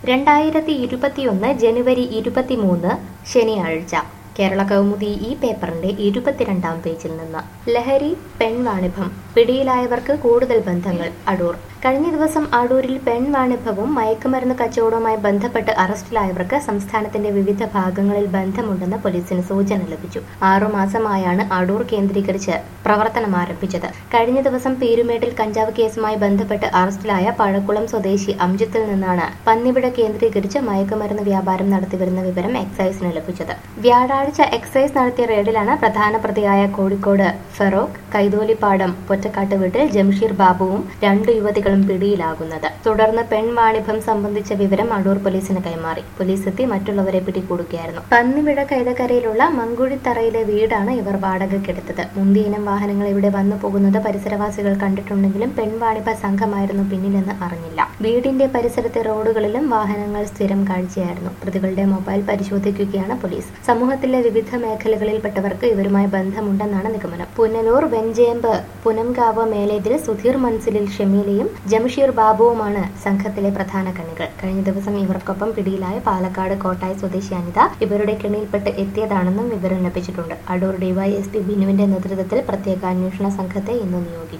രണ്ടായിരത്തി ഇരുപത്തിയൊന്ന് ജനുവരി ഇരുപത്തിമൂന്ന് ശനിയാഴ്ച കേരള കൗമുദി ഈ പേപ്പറിന്റെ ഇരുപത്തിരണ്ടാം പേജിൽ നിന്ന് ലഹരി പെൺവാണിഭം പിടിയിലായവർക്ക് കൂടുതൽ ബന്ധങ്ങൾ അടൂർ കഴിഞ്ഞ ദിവസം അടൂരിൽ പെൺവാണിഭവും മയക്കുമരുന്ന് കച്ചവടവുമായി ബന്ധപ്പെട്ട് അറസ്റ്റിലായവർക്ക് സംസ്ഥാനത്തിന്റെ വിവിധ ഭാഗങ്ങളിൽ ബന്ധമുണ്ടെന്ന് പോലീസിന് സൂചന ലഭിച്ചു ആറുമാസമായാണ് അടൂർ കേന്ദ്രീകരിച്ച് പ്രവർത്തനം ആരംഭിച്ചത് കഴിഞ്ഞ ദിവസം പീരുമേട്ടിൽ കഞ്ചാവ് കേസുമായി ബന്ധപ്പെട്ട് അറസ്റ്റിലായ പഴക്കുളം സ്വദേശി അംജിത്തിൽ നിന്നാണ് പന്നിവിട കേന്ദ്രീകരിച്ച് മയക്കുമരുന്ന് വ്യാപാരം നടത്തിവരുന്ന വിവരം എക്സൈസിന് ലഭിച്ചത് വ്യാഴാഴ്ച എക്സൈസ് നടത്തിയ റെയ്ഡിലാണ് പ്രധാന പ്രതിയായ കോഴിക്കോട് ഫെറോക്ക് കൈതോലിപ്പാടം പൊറ്റക്കാട്ട് വീട്ടിൽ ജംഷീർ ബാബുവും രണ്ട് യുവതികളും പിടിയിലാകുന്നത് തുടർന്ന് പെൺവാണിഭം സംബന്ധിച്ച വിവരം അടൂർ പോലീസിന് കൈമാറി പോലീസ് എത്തി മറ്റുള്ളവരെ പിടികൂടുകയായിരുന്നു പന്നിവിട കൈതക്കരയിലുള്ള മങ്കുഴിത്തറയിലെ വീടാണ് ഇവർ വാടകയ്ക്കെടുത്തത് മുന്തിയിനം വാഹനങ്ങൾ ഇവിടെ വന്നു പോകുന്നത് പരിസരവാസികൾ കണ്ടിട്ടുണ്ടെങ്കിലും പെൺവാണിഭ സംഘമായിരുന്നു പിന്നിലെന്ന് അറിഞ്ഞില്ല വീടിന്റെ പരിസരത്തെ റോഡുകളിലും വാഹനങ്ങൾ സ്ഥിരം കാഴ്ചയായിരുന്നു പ്രതികളുടെ മൊബൈൽ പരിശോധിക്കുകയാണ് പോലീസ് സമൂഹത്തിലെ വിവിധ മേഖലകളിൽപ്പെട്ടവർക്ക് ഇവരുമായി ബന്ധമുണ്ടെന്നാണ് നിഗമനം പുനലൂർ വെഞ്ചേമ്പ് പുനംകാവ് മേലേതിൽ സുധീർ മൻസിലിൽ ഷമീലയും ജംഷീർ ബാബുവുമാണ് സംഘത്തിലെ പ്രധാന കണ്ണികൾ കഴിഞ്ഞ ദിവസം ഇവർക്കൊപ്പം പിടിയിലായ പാലക്കാട് കോട്ടായി സ്വദേശി അനിത ഇവരുടെ കെണിയിൽപ്പെട്ട് എത്തിയതാണെന്നും വിവരം ലഭിച്ചിട്ടുണ്ട് അടൂർ ഡിവൈഎസ്പി ബിനുവിന്റെ നേതൃത്വത്തിൽ പ്രത്യേക അന്വേഷണ സംഘത്തെ ഇന്ന് നിയോഗിക്കും